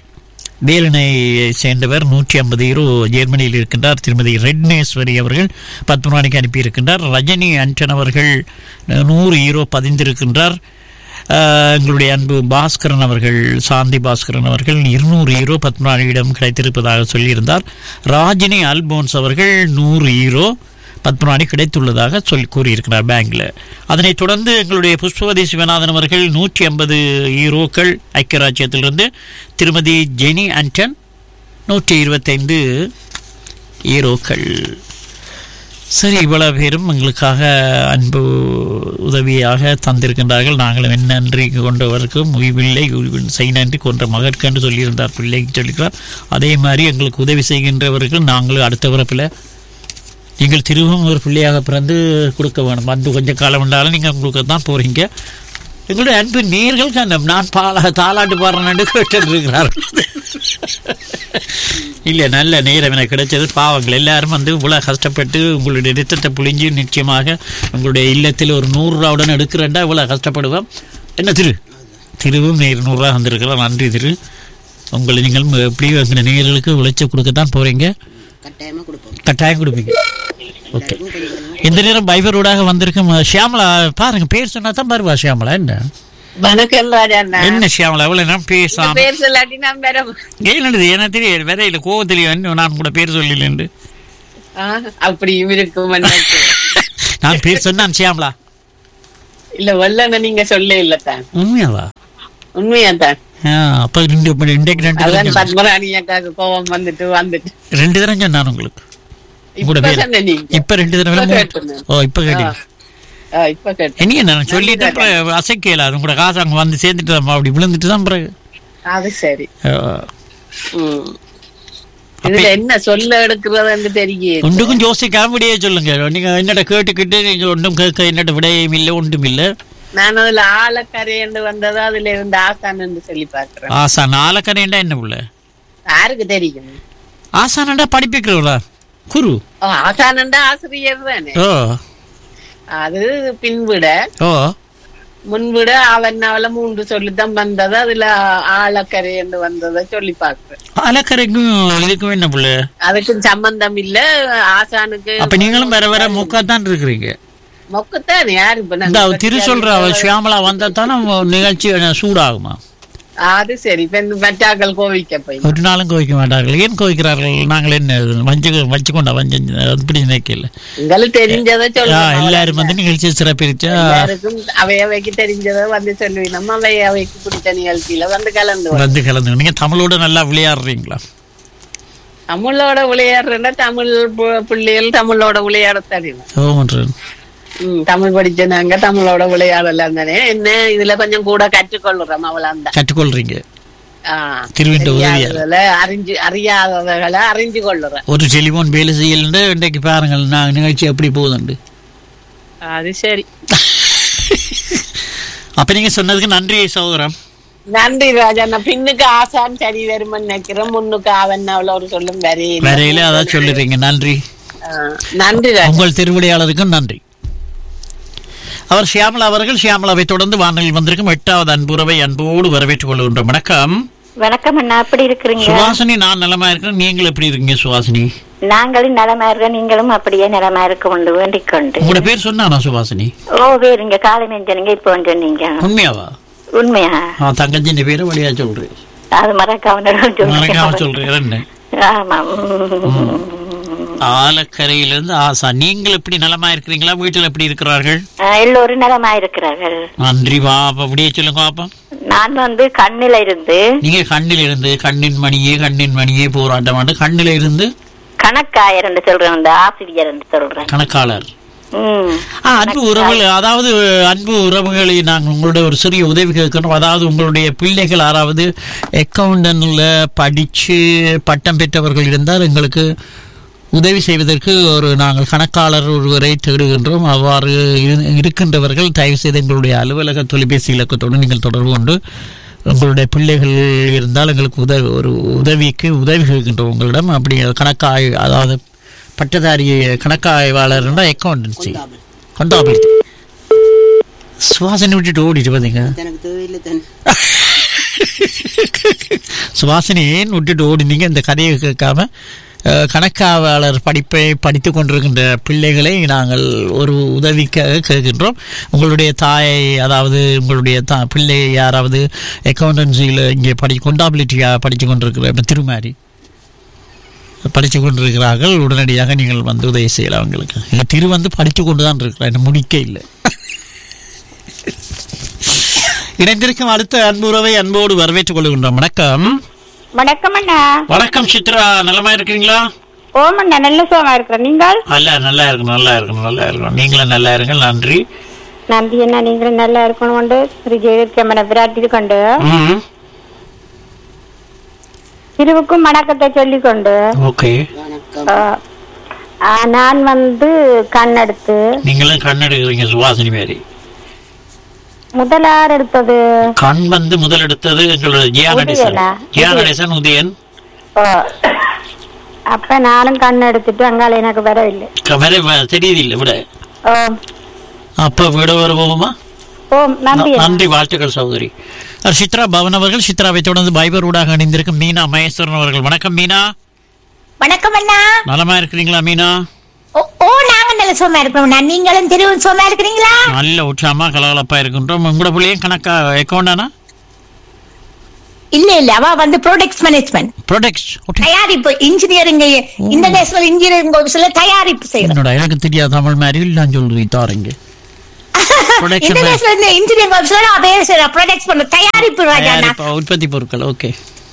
வேலனை சேர்ந்தவர் நூற்றி ஐம்பது ஈரோ ஜெர்மனியில் இருக்கின்றார் திருமதி ரெட்னேஸ்வரி அவர்கள் பத்மராணிக்கு அனுப்பியிருக்கின்றார் ரஜினி அன்டன் அவர்கள் நூறு ஈரோ பதிந்திருக்கின்றார் அஹ், எங்களுடைய அன்பு பாஸ்கரன் அவர்கள் சாந்தி பாஸ்கரன் அவர்கள் இருநூறு ஈரோ பத்மராணியிடம் கிடைத்திருப்பதாக சொல்லியிருந்தார் ராஜினி அல்போன்ஸ் அவர்கள் நூறு ஈரோ பத்மராணி கிடைத்துள்ளதாக சொல்லி கூறியிருக்கிறார் பேங்க்ல அதனைத் தொடர்ந்து எங்களுடைய புஷ்பவதி சிவநாதன் அவர்கள் நூற்றி ஐம்பது ஈரோக்கள் ஐக்கிய ராஜ்யத்திலிருந்து திருமதி ஜெனி ஆண்டன் நூற்றி இருபத்தைந்து ஈரோக்கள் சரி இவ்வளவு பேரும் எங்களுக்காக அன்பு உதவியாக தந்திருக்கின்றார்கள் நாங்களும் என்ன நன்றி கொண்டவருக்கு உய்வில்லை உய்வின் செய் நன்றி கொன்ற மகற்கு என்று சொல்லியிருந்தார் பிள்ளைக்கு சொல்லிக்கிறார் அதே மாதிரி எங்களுக்கு உதவி செய்கின்றவர்கள் நாங்களும் அடுத்த பிறப்பில் நீங்கள் திரும்பவும் ஒரு பிள்ளையாக பிறந்து கொடுக்க வேணும் வந்து கொஞ்சம் காலம் இருந்தாலும் நீங்கள் கொடுக்க தான் போகிறீங்க எங்களுடைய அன்பு நேர்கள் கண்டம் நான் பாலா தாலாட்டு பாடுறேன்னு கேட்டுருக்கிறார்கள் இல்லை நல்ல நேரம் எனக்கு கிடைச்சது பாவங்கள் எல்லாரும் வந்து இவ்வளோ கஷ்டப்பட்டு உங்களுடைய ரத்தத்தை புழிஞ்சு நிச்சயமாக உங்களுடைய இல்லத்தில் ஒரு நூறுரூவாவுடன் எடுக்கிறேன்டா இவ்வளோ கஷ்டப்படுவோம் என்ன திரு திருவும் நேர் நூறுரூவா வந்திருக்கிறோம் நன்றி திரு உங்களை நீங்கள் எப்படியும் எங்கள் நேர்களுக்கு உழைச்சி கொடுக்கத்தான் போகிறீங்க கட்டாயமா கொடுப்போம் கட்டாயம் கொடுப்பீங்க ஓகே எல்லாருக்கும் கொஞ்சம் கொஞ்சமா இந்த நேரம் பைபரோடாக வந்திருக்கும் ஷியாமலா பாருங்க பேர் சொன்னா தான் பாருவா ஷியாமலா என்ன வணக்கம் ராஜா அண்ணா. என்ன ஷியாமலா எவ்வளவு நேரம் இந்த பேசாம பேர் சொல்லாட்டி நான் வேற ஏனது எனக்கு தெரியாது வேற இல்ல கோவத்திலேயே நான் கூட பேர் சொல்லலண்டு ஆ, அப்படியும் இருக்கும் எனக்கு. நான் பேர் சொன்னான் ஷியாமலா இல்ல வல்லண்ண நீங்க சொல்ல இல்ல தான் உண்மையாவா உண்மையா தான் ஆ, அப்ப ரெண்டு இன்றைக்கு ரெண்டு அதான் தரம் சொன்னேன். பத்மராணி அக்காக்கு கோபம் வந்துட்டு வந்துட்டு ரெண்டு தரம் சொன்னான் உங்களுக்கு கூட இப்ப பேர் சொன்ன நீங்க இப்ப ரெண்டு தரம் இப்ப மூணு- கேட்டேன். ஓ இப்ப கேட்டீங்க ஆ, இப்ப கேட்டேன் இனி என்ன நான் சொல்லிட்டு அப்புறம் அசைக்கல அது கூட காசு அங்க வந்து சேர்ந்துட்டு தான் அப்படி விழுந்துட்டு தான் பிறகு அது சரி அஹ், ம். இதுல என்ன சொல்ல எடுக்கிறதுன்னு தெரியல ஒன்றுக்கும் யோசிக்காம விடையே சொல்லுங்க நீங்க என்னட்ட கேட்டுக்கிட்டு நீங்க ஒன்றும் கேட்க என்னட்ட விடையும் இல்லை ஒன்றும் இல்லை நான் அதுல ஆழக்கரையண்டு வந்தது அதுல இருந்து ஆசான்னு சொல்லி பாக்குறேன் ஆசா நாலக்கரைண்டா என்ன உள்ள யாருக்கு தெரியும் ஆசானண்டா படிப்பிக்கிறவரா குரு ஓ, ஆசானண்டா ஆசிரியர் தானே ஓ அது பின்விட ஓ முன்விட அவன் அவள மூன்று சொல்லித்தான் வந்தது அதுல ஆழக்கரையண்டு வந்ததை சொல்லி பாக்குறேன் அலக்கரைக்கும் இதுக்கும் என்ன புள்ள அதுக்கும் சம்பந்தம் இல்ல ஆசானுக்கு அப்ப நீங்களும் வேற வேற முக்காத்தான் இருக்கிறீங்க மொக்கத்தான் யாரு இப்ப இந்த நாங்க அவ திரு சொல்ற அவ ஷியாமலா வந்தா தானே நிகழ்ச்சி சூடாகுமா அது சரி இப்ப இந்த மற்றாக்கள் கோவிக்க போய் ஒரு நாளும் கோவிக்க மாட்டார்கள் ஏன் கோவிக்கிறார்கள் நாங்கள் என்ன வஞ்சு வச்சு கொண்டா வஞ்ச அப்படி நினைக்கல உங்களுக்கு தெரிஞ்சதை ஆ, சொல்லுங்க எல்லாரும் வந்து நிகழ்ச்சி சிறப்பிரிச்சா எல்லாருக்கும் அவை அவைக்கு தெரிஞ்சதை வந்து சொல்லுவீங்க நம்ம அவை அவைக்கு பிடிச்ச நிகழ்ச்சியில வந்து கலந்து வரும். வந்து கலந்து நீங்க தமிழோட நல்லா விளையாடுறீங்களா தமிழோட விளையாடுறேன்னா தமிழ் பு- பிள்ளைகள் தமிழோட விளையாட தெரியும் ஓமன்றன் ம், தமிழ் படிச்ச நாங்க தமிழோட விளையாடலாம் தானே என்ன இதுல கொஞ்சம் கூட கற்றுக்கொள்றோம் அவளாந்த கற்றுக்கொள்றீங்க திருவிண்ட உதவியார் தெரியாததுல அறிஞ்சு அறியாதவர்களை அறிஞ்சு கொள்ளுறேன் ஒரு டெலிபோன் வேலை செய்யலன்னு இன்றைக்கு பாருங்கள் நான் நிகழ்ச்சி எப்படி போகுதுண்டு அது சரி அப்ப நீங்க சொன்னதுக்கு நன்றி சகோதரம் நன்றி ராஜா நான் பின்னுக்கு ஆசான் சரி வருமன்னு நினைக்கிறேன் முன்னுக்கு அவன் அவ்வளோ ஒரு சொல்லும் வரையில வரையில அதான் சொல்லுறீங்க நன்றி நன்றி ராஜா உங்கள் திருவிடையாளருக்கும் நன்றி அவர் ஷியாமலா அவர்கள் ஷியாமலாவை தொடர்ந்து வானொலியில் வந்திருக்கும் எட்டாவது அன்புறவை அன்போடு வரவேற்றுக் கொள்கின்றோம் வணக்கம் வணக்கம் அண்ணா எப்படி இருக்கிறீங்க சுவாசினி நான் நலமா இருக்கிறேன் நீங்கள் எப்படி இருக்கீங்க சுவாசினி நாங்களும் நலமா இருக்க நீங்களும் அப்படியே நலமா இருக்க கொண்டு வேண்டிக் கொண்டு உங்களோட பேர் சொன்னானா சுவாசினி ஓ வேறுங்க காலை நெஞ்சனுங்க இப்போ சொன்னீங்க உண்மையாவா உண்மையா ஆ தங்கச்சின் பேரை வழியா சொல்றேன் அது மறக்காம மறக்காம சொல்லுங்க சொல்றேன் என்ன ஆமா உம். ஆலக்கரையிலிருந்து ஆசா நீங்கள் எப்படி நலமா இருக்கிறீங்களா வீட்டில் எப்படி இருக்கிறார்கள் ஆ, எல்லோரும் நலமா இருக்கிறார்கள் நன்றி வா அப்ப அப்படியே சொல்லுங்க பாப்பா நான் வந்து கண்ணில இருந்து நீங்க கண்ணில் இருந்து கண்ணின் மணியே கண்ணின் மணியே போராட்டமாட்டு கண்ணில இருந்து கணக்காயர் என்று சொல்றேன் அந்த ஆசிரியர் என்று சொல்றேன் கணக்காளர் உம் ஆ, அன்பு உறவுகள் அதாவது அன்பு உறவுகளை நாங்கள் உங்களுடைய ஒரு சிறிய உதவி கேட்கணும் அதாவது உங்களுடைய பிள்ளைகள் யாராவது அக்கௌண்டன்ட்ல படிச்சு பட்டம் பெற்றவர்கள் இருந்தால் எங்களுக்கு உதவி செய்வதற்கு ஒரு நாங்கள் கணக்காளர் ஒருவரை தேடுகின்றோம் அவ்வாறு இரு- இருக்கின்றவர்கள் தயவு செய்து எங்களுடைய அலுவலக தொலைபேசி இலக்கத்தோடு நீங்கள் தொடர்பு கொண்டு உங்களுடைய பிள்ளைகள் இருந்தால் எங்களுக்கு உதவி ஒரு உதவிக்கு உதவி செய்கின்றோம் உங்களிடம் அப்படி கணக்காய் அதாவது பட்டதாரி கணக்காய்வாளர் அக்கௌண்டன்சி கொண்டாபிலிட்டி சுவாசனை விட்டுட்டு ஓடிட்டு பார்த்தீங்க எனக்கு தேவையில்லை தானே சுவாசினி ஏன் விட்டுட்டு ஓடினீங்க இந்த கதையை கேட்காம அஹ், கணக்காவலர் படிப்பை படித்து கொண்டிருக்கின்ற பிள்ளைகளை நாங்கள் ஒரு உதவிக்காக கேட்கின்றோம் உங்களுடைய தாயை அதாவது உங்களுடைய தா பிள்ளை யாராவது அக்கௌண்டன்சியில் இங்கே படி கொண்டாபிலிட்டியாக படித்து கொண்டிருக்கிற இப்ப திருமாரி படித்து கொண்டிருக்கிறார்கள் உடனடியாக நீங்கள் வந்து உதவி செய்யலாம் அவங்களுக்கு இங்க திரு வந்து படித்து கொண்டு தான் இருக்கிறார் இன்னும் முடிக்க இல்லை இணைந்திருக்கும் அடுத்த அன்புறவை அன்போடு வரவேற்றுக் கொள்கின்றோம் வணக்கம் வணக்கம் அண்ணா வணக்கம் சித்ரா நலமா இருக்கிறீங்களா ஓம் அண்ணா நல்ல சுகமா இருக்கிறேன் நீங்கள் அல்ல நல்லா இருக்கணும் நல்லா இருக்கணும் நல்லா இருக்கணும் நீங்களும் நல்லா இருங்க நன்றி நம்பி என்ன நீங்களும் நல்லா இருக்கணும் கொண்டு ஸ்ரீ ஜெயலலிதா விராட்டி கொண்டு ம் திருவுக்கும் வணக்கத்தை சொல்லிக் கொண்டு ஓகே வணக்கம் ஆ, ஆ, நான் வந்து கண்ணெடுத்து நீங்களும் கண் எடுக்கிறீங்க சுவாசினி மாரி முதலார் எடுத்தது கண் வந்து முதல் எடுத்தது எங்களோட ஜியா நடேசன் உதயனா? ஜியா நடேசன் உதயன் ஓ. அப்ப நானும் கண் எடுத்துட்டு அங்கால எனக்கு வரவில்லை க- வர வ- தெரியுதில்லை விட ஓ அப்ப விட வருவோமா ஓம் நம்பி அண்ணா. நன்றி வாழ்த்துக்கள் சகோதரி அஹ் சித்ரா பவன் அவர்கள் சித்ராவை தொடர்ந்து பைபர் ஊடாக இணைந்திருக்கும் மீனா மகேஸ்வரன் அவர்கள் வணக்கம் மீனா வணக்கம் அண்ணா நலமா இருக்கிறீங்களா மீனா ஓ ஓ, நாங்க நல்ல சோமா இருக்கிறோம் அண்ணா. நீங்களும் திருவும் சோமா இருக்கிறீங்களா நல்ல உற்சாகமா கலகலப்பா இருக்கின்றோம் உங்களோட பிள்ளையும் கணக்கா அக்கௌண்டானா இல்ல இல்ல அவ வந்து ப்ராடக்ட்ஸ் மேனேஜ்மெண்ட் ப்ரொடக்ட்ஸ் ஓகே தயாரிப்பு இன்ஜினியரிங் இன்டர்நேஷனல் இன்ஜினியரிங் கோர்ஸ்ல தயாரிப்பு செய்யறோம் என்னோட எனக்கு தெரியாத தமிழ் மாதிரி நான் சொல்றேன் தாரங்க Production இன்டர்நேஷனல் இன்ஜினியரிங் கோர்ஸ்ல நான் வேலை செய்யறேன் ப்ராடக்ட்ஸ் பண்ண தயாரிப்பு ராஜா அண்ணா. உற்பத்தி பொருட்கள் ஓகே ஆ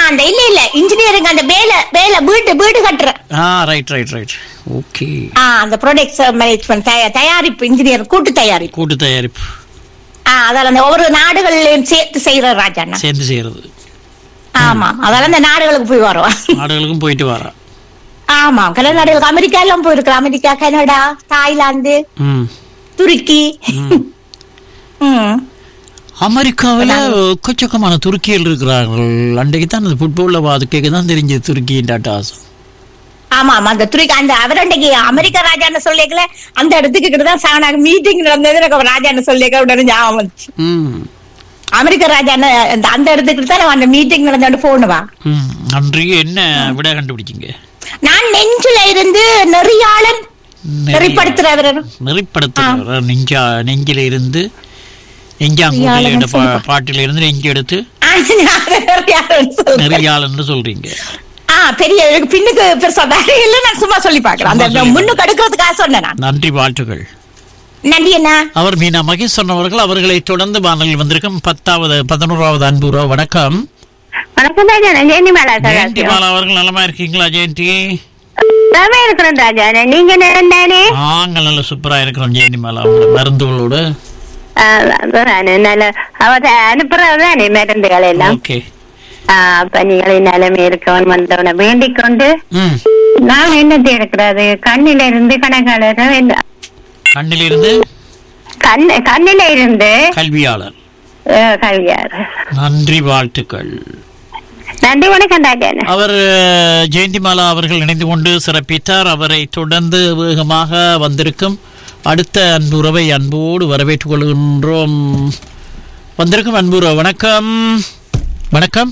அந்த இல்ல இல்ல இன்ஜினியரிங் அந்த வேலை வேலை வீடு வீடு கட்டுற ஆ ரைட் ரைட் ரைட் ஓகே ஆ அந்த ப்ராடக்ட்ஸ் மேனேஜ்மெண்ட் தயாரிப்பு இன்ஜினியர் கூட்டு தயாரிப்பு கூட்டு தயாரிப்பு ஆ அதால அந்த ஒவ்வொரு நாடுகள்லயும் சேர்த்து செய்யற ராஜாண்ணா சேர்ந்து செய்யறது ஆமா அதால அந்த நாடுகளுக்கு போய் வரோம் நாடுகளுக்கும் போயிட்டு வரா ஆமா கல நாடுகளுக்கு அமெரிக்கா எல்லாம் போயிருக்கிறோம் அமெரிக்கா கனடா தாய்லாந்து ம் துருக்கி ம் அமெரிக்காவில் எக்கச்சக்கமான துருக்கிகள் இருக்கிறார்கள் அன்றைக்கு தான் அந்த ஃபுட்பாலில் பார்த்து தான் தெரிஞ்சது துருக்கியின் டாட்டாஸ் ஆமா ஆமா அந்த துருக்கி அந்த அவர் அன்னைக்கு அமெரிக்கா ராஜான்னு சொல்லிக்கல அந்த இடத்துக்கு கிட்ட தான் சாணாங்க மீட்டிங் நடந்தது எனக்கு அவர் ராஜான்னு சொல்லிக்க உடனே ஞாபகம் வந்துச்சு ம் அமெரிக்கா ராஜான்னு அந்த அந்த இடத்துக்கு தான் அந்த மீட்டிங் நடந்தோண்டு போனுவா ம் அன்று என்ன விட கண்டுபிடிச்சிங்க நான் நெஞ்சில இருந்து நெறியாளன் நெறிப்படுத்துறவர் நெறிப்படுத்துகிறார் நெஞ்சா நெஞ்சில இருந்து நெஞ்சாங்கூட்டில் என்ற பா- பாட்டில இருந்து நெஞ்சு எடுத்து நெறியாளன் சொல்றேன். நெறியாளன்னு சொல்றீங்க ஆ பெரிய எனக்கு பின்னுக்கு பெருசா வேற இல்ல நான் சும்மா சொல்லி பாக்குறேன் சும்மா அந்த சொல்லி முன்னுக்கு அடுக்கிறதுக்காக சொன்னேன் நான் நன்றி வாழ்த்துகள் நன்றி என்ன அவர் மீனா மகேஸ்வரன் அவர்கள் அவர்களை தொடர்ந்து வானலில் வந்திருக்கும் பத்தாவது பதினோராவது அன்புரா வணக்கம் வணக்கம் ராஜா நான் ஜெயந்தி மேலா ஜெயந்தி மாலா அவர்கள் நலமா இருக்கீங்களா ஜெயந்தி நலமா இருக்கிறேன் ராஜா நீங்க தானே நாங்கள் நல்ல சூப்பரா இருக்கிறோம் ஜெயந்தி மாலா அவங்களோட மருந்துகளோட நல்ல அவ அனுப்புறதுதானே மருந்துகள் எல்லாம் ஓகே ஆஹ் அப்ப நீங்கள் நிலைமை இருக்கவன் வந்தவனை வேண்டிக் கொண்டு ம் நான் என்னத்தை எடுக்கிறது கண்ணில இருந்து கணக்காளர் கண்ணிலிருந்து கண் கண்ணில இருந்து கல்வியாளர் அஹ், கல்வியார் நன்றி வாழ்த்துக்கள் நன்றி வணக்கம் ராஜான அவர் அஹ், ஜெயந்திமாலா அவர்கள் இணைந்து கொண்டு சிறப்பித்தார் அவரை தொடர்ந்து வேகமாக வந்திருக்கும் அடுத்த அன்புறவை அன்போடு வரவேற்றுக் கொள்கின்றோம் வந்திருக்கும் அன்புறவு வணக்கம் வணக்கம்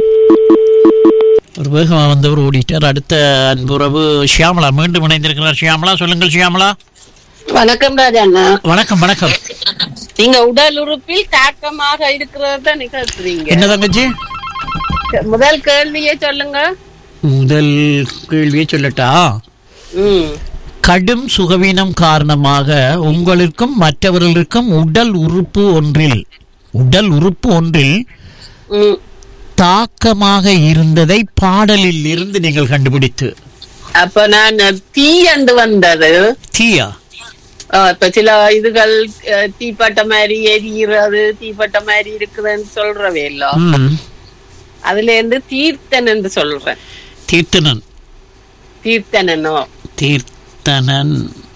ஒரு வேகமாக வந்தவர் ஓடிட்டார் அடுத்த அன்புறவு ஷியாமலா மீண்டும் இணைந்திருக்கிறார் ஷியாமலா சொல்லுங்கள் ஷியாமலா வணக்கம் ராஜாண்ணா வணக்கம் வணக்கம் நீங்க உடல் உறுப்பில் தாக்கமாக இருக்கிறத நிகழ்த்துறீங்க என்ன தங்கச்சி முதல் கேள்வியே சொல்லுங்க முதல் கேள்வியை சொல்லட்டா ம் கடும் சுகவீனம் காரணமாக உங்களுக்கும் மற்றவர்களுக்கும் உடல் உறுப்பு ஒன்றில் உடல் உறுப்பு ஒன்றில் ம் தாக்கமாக இருந்ததை பாடலில் இருந்து நீங்கள் கண்டுபிடித்து அப்ப நான் தீ அண்டு வந்தது தீயா அஹ், இப்ப சில இதுகள் அஹ், தீப்பட்ட மாதிரி எரிகிறது தீப்பட்ட மாதிரி இருக்குதுன்னு சொல்றவே இல்ல ம். அதுல இருந்து தீர்த்தன் என்று சொல்றேன் தீர்த்தனன் தீர்த்தனோ தீர்த்தனன்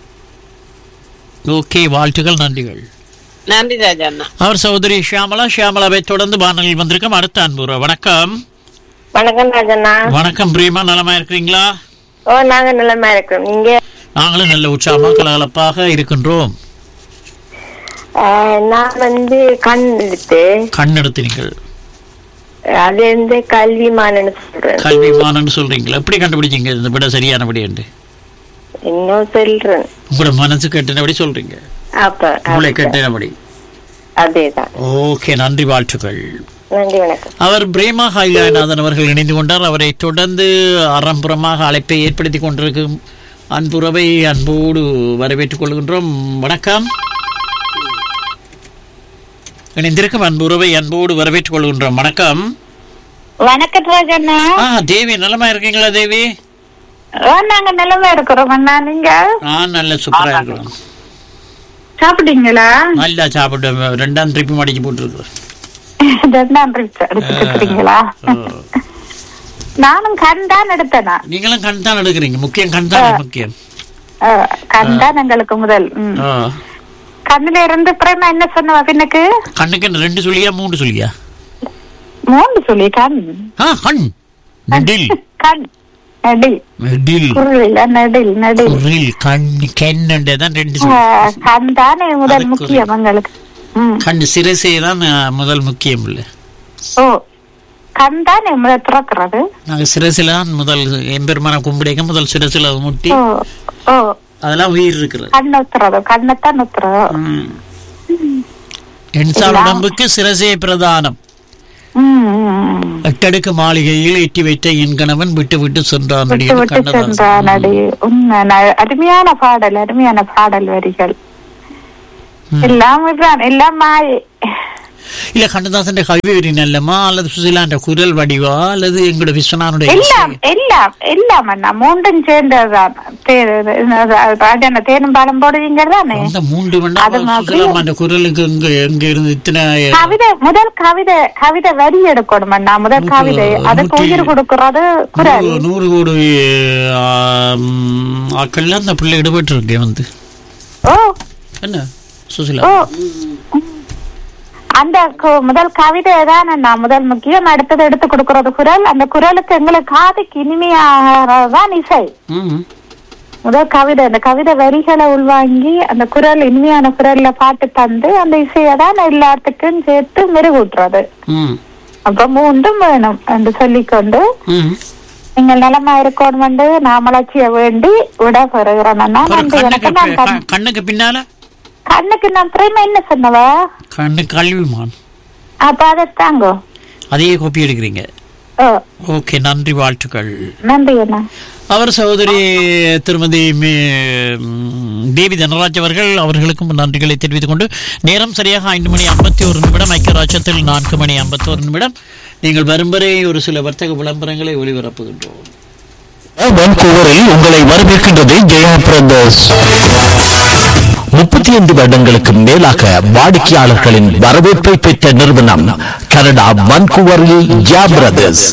ஓகே வாழ்த்துக்கள் நன்றிகள் நன்றி ராஜாண்ணா அவர் சகோதரி ஷியாமலா ஷியாமலாவை தொடர்ந்து வானலில் வந்திருக்கும் அடுத்த அன்புற வணக்கம் வணக்கம் ராஜண்ணா வணக்கம் பிரியமா நலமா இருக்கிறீங்களா ஓ நாங்க நிலமா இருக்கிறோம் நீங்க நாங்களும் நல்ல உற்சாகமா கலகலப்பாக இருக்கின்றோம் ஆஹ், நான் வந்து கண் எடுத்து கண் எடுத்தீங்கள் அது இருந்து கல்விமானன்னு சொல்றேன் கல்விமானன்னு சொல்றீங்களா எப்படி கண்டுபிடிச்சீங்க இந்த விட சரியான விட என்று இன்னும் சொல்றேன் உங்களோட மனசு கட்டினபடி சொல்றீங்க அப்ப உங்களை கட்டினபடி அதேதான் ஓகே நன்றி வாழ்த்துக்கள் நன்றி வணக்கம் அவர் பிரேமா ஹைலாநாதன் அவர்கள் இணைந்து கொண்டார் அவரை தொடர்ந்து அறம்புறமாக அழைப்பை ஏற்படுத்தி கொண்டிருக்கும் அன்புறவை அன்போடு வரவேற்றுக் கொள்கின்றோம் வணக்கம் இணைந்திருக்கும் அன்புறவை அன்போடு வரவேற்றுக் கொள்கின்றோம் வணக்கம் வணக்கம் ராஜண்ணா ஆ தேவி நலமா இருக்கீங்களா தேவி ஓ நாங்க நிலமா இருக்கிறோம் அண்ணா நீங்க நான் நல்ல சூப்பரா இருக்கிறோம் சாப்பிட்டீங்களா நல்லா சாப்பிட்டு ரெண்டாம் திருப்பி மடிக்கு போட்டுருக்குறேன் ரெண்டாம் ட்ரிப் எடுத்துட்டு இருக்கிறீங்களா நானும் கண் தான் எடுத்தேனா நீங்களும் கண் தான் எடுக்கிறீங்க முக்கியம் கண் தான் முக்கியம் கண் தான் எங்களுக்கு முதல் ம். ஆ. கண்ணுல இருந்து பிரேமா என்ன சொன்னவா பின்னுக்கு கண்ணுக்கு என்ன ரெண்டு சொல்லியா மூன்று சொல்லியா மூன்று சொல்லி கண் ஆ கண் நெடில் கண் நெடில் நெடில் குருவில நெடில் நெடில் குரில் கண் கென்னண்டே தான் ரெண்டு சொல்லி ஆஹ், கண் தானே முதல் அது முக்கியம் எங்களுக்கு ம். கண் சிரசே தான் ஆ, முதல் முக்கியம் இல்ல ஓ கண் தானே முதல் திறக்கிறது நாங்க சிரசில தான் முதல் எம்பெருமான கும்பிடைக்க முதல் சிரசில அதை முட்டி ஓ ஓ அதெல்லாம் உயிர் இருக்கிறது கண் ஊத்துறதோ கண்ணைத்தான் ஊத்துறதோ ம். என்சார் உடம்புக்கு சிரசே பிரதானம் ம், ம், ம். எட்டடுக்கு மாளிகையில் எட்டி வைத்த என் கணவன் விட்டு விட்டு சென்றான் விட்டு அடின்னு விட்டு கண்ணதாசன். சென்றான் அடி உண்மை ந- அருமையான பாடல் அருமையான பாடல் வரிகள் ம். எல்லாம் இதுதான் எல்லாம் மாயை இல்ல கண்ணதாசன் கவிவரி நல்லமா அல்லது சுசிலாண்ட குரல் வடிவா அல்லது எங்களோட விஸ்வநாதனுடைய எல்லாம் எல்லாம் எல்லாம் அண்ணா மூன்றும் சேர்ந்ததுதான் தே- ராஜாண்ணா தேனும் பாலம் போடுவீங்க தானே அந்த மூன்று வேண்டாம் அது மாதிரி- சுசிலாமாண்ட குரலுக்கு இங்க எங்க இருந்து இத்தனை கவிதை முதல் கவிதை கவிதை வரி எடுக்கணும் அண்ணா முதல் நூற்று- கவிதை அதுக்கு நூற்றி- உயிர் கொடுக்கறது குரல் நூறு- நூறு கோடி ஆம், ஆட்கள்ல அந்த பிள்ளை ஈடுபட்டு இருக்கேன் வந்து ஓ என்ன சுசிலா ஓ அந்த கு- முதல் கவிதை தான் நான் முதல் முக்கியம் அடுத்தது எடுத்து கொடுக்கறது குரல் அந்த குரலுக்கு எங்களுக்கு காதுக்கு இனிமையாகதான் இசை ம் முதல் கவிதை அந்த கவிதை வரிகளை உள்வாங்கி அந்த குரல் இனிமையான குரல்ல பாட்டு தந்து அந்த இசையை தான் எல்லாத்துக்கும் சேர்த்து மெருகூட்டுறது ம் அப்ப மூன்றும் வேணும் என்று சொல்லிக்கொண்டு ம் நீங்கள் நலமா இருக்கணும் என்று நாமளாச்சிய வேண்டி விட பெறுகிறேன் அண்ணா. ஒரு நன்றி கண்ணுக்கு வணக்கம் நான் பி- கண்- க- கண்ணுக்கு பின்னால கண்ணுக்கு நான் பிரேம என்ன சொன்னவா கண்ணு கல்விமான் அப்ப அதை தாங்கோ அதையே கோப்பி எடுக்கிறீங்க ஓ ஓகே நன்றி வாழ்த்துக்கள் நன்றி அண்ணா அவர் சகோதரி திருமதி மே- ம், தேவி தனராஜ் அவர்கள் அவர்களுக்கும் நன்றிகளை தெரிவித்துக் கொண்டு நேரம் சரியாக ஐந்து மணி ஐம்பத்தி ஒரு நிமிடம் ஐக்கியராட்சத்தில் நான்கு மணி ஐம்பத்தோரு நிமிடம் நீங்கள் வரும் வரை ஒரு சில வர்த்தக விளம்பரங்களை ஒளிபரப்புகின்றோம் வான்கூவரில் உங்களை வரவேற்கின்றது ஜெயா பிரதர்ஸ் முப்பத்தி ஐந்து வருடங்களுக்கு மேலாக வாடிக்கையாளர்களின் வரவேற்பை பெற்ற நிறுவனம் கனடா வான்கூவரில் ஜெயா பிரதர்ஸ்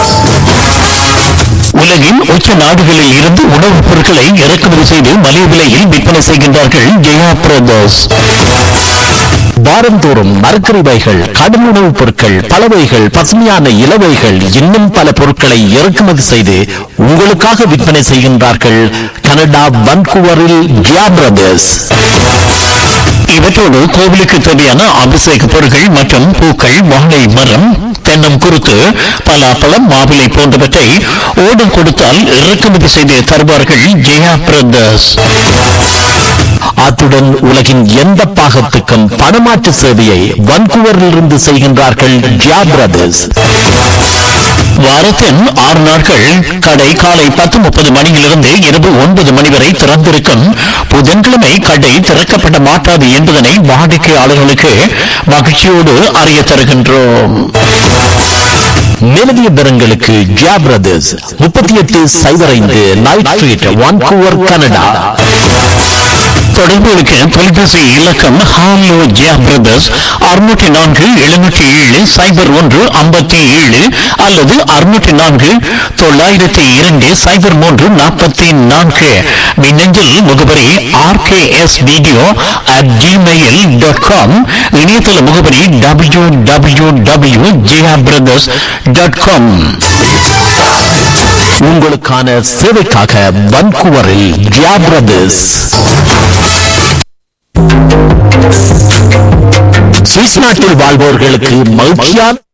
உலகின் உச்ச நாடுகளில் இருந்து உணவுப் பொருட்களை இறக்குமதி செய்து மலிவு விலையில் விற்பனை செய்கின்றார்கள் ஜெயா பிரதர்ஸ் வாரந்தோறும் மரக்கறிவைகள் கடும் உணவுப் பொருட்கள் பலவைகள் பசுமையான இலவைகள் இன்னும் பல பொருட்களை இறக்குமதி செய்து உங்களுக்காக விற்பனை செய்கின்றார்கள் கனடா வன்கூவரில் ஜியா பிரதர்ஸ் இவற்றோடு கோவிலுக்கு தேவையான அபிஷேக பொருட்கள் மற்றும் பூக்கள் வாழை மரம் தென்னம் குருத்து பலாப்பழம் மாவிலை போன்றவற்றை ஓடம் கொடுத்தால் இறக்குமதி செய்து தருவார்கள் ஜெயா பிரதர்ஸ் அத்துடன் உலகின் எந்த பாகத்துக்கும் பணமாற்று சேவையை வன்கூவரில் இருந்து செய்கின்றார்கள் ஜியா பிரதர்ஸ் வாரத்தின் ஆறு நாட்கள் கடை காலை பத்து முப்பது மணியிலிருந்து இரவு ஒன்பது மணி வரை திறந்திருக்கும் புதன்கிழமை கடை திறக்கப்பட மாட்டாது என்பதனை வாடிக்கையாளர்களுக்கு மகிழ்ச்சியோடு அறிய தருகின்றோம் மேலதிக விவரங்களுக்கு ஜியா பிரதர்ஸ் முப்பத்தி எட்டு சைபர் ஐந்து நைட் ஸ்ட்ரீட் வான்கூவர் கனடா தொடர்புகளுக்கு தொலைபேசி இலக்கம் ஹாலோ ஜியா பிரதர்ஸ் அறுநூற்றி நான்கு எழுநூற்றி ஏழு சைபர் ஒன்று ஐம்பத்தி ஏழு அல்லது அறுநூற்றி நான்கு தொள்ளாயிரத்தி இரண்டு சைபர் மூன்று நாற்பத்தி நான்கு மின்னஞ்சல் முகவரி R K S video at Gmail dot com இணையதள முகவரி W W W Zia brothers dot com உங்களுக்கான சேவைக்காக வன்கூவரில் ஜியா பிரதர்ஸ் சுவிஸ் நாட்டில் வாழ்வோர்களுக்கு மகிழ்ச்சியான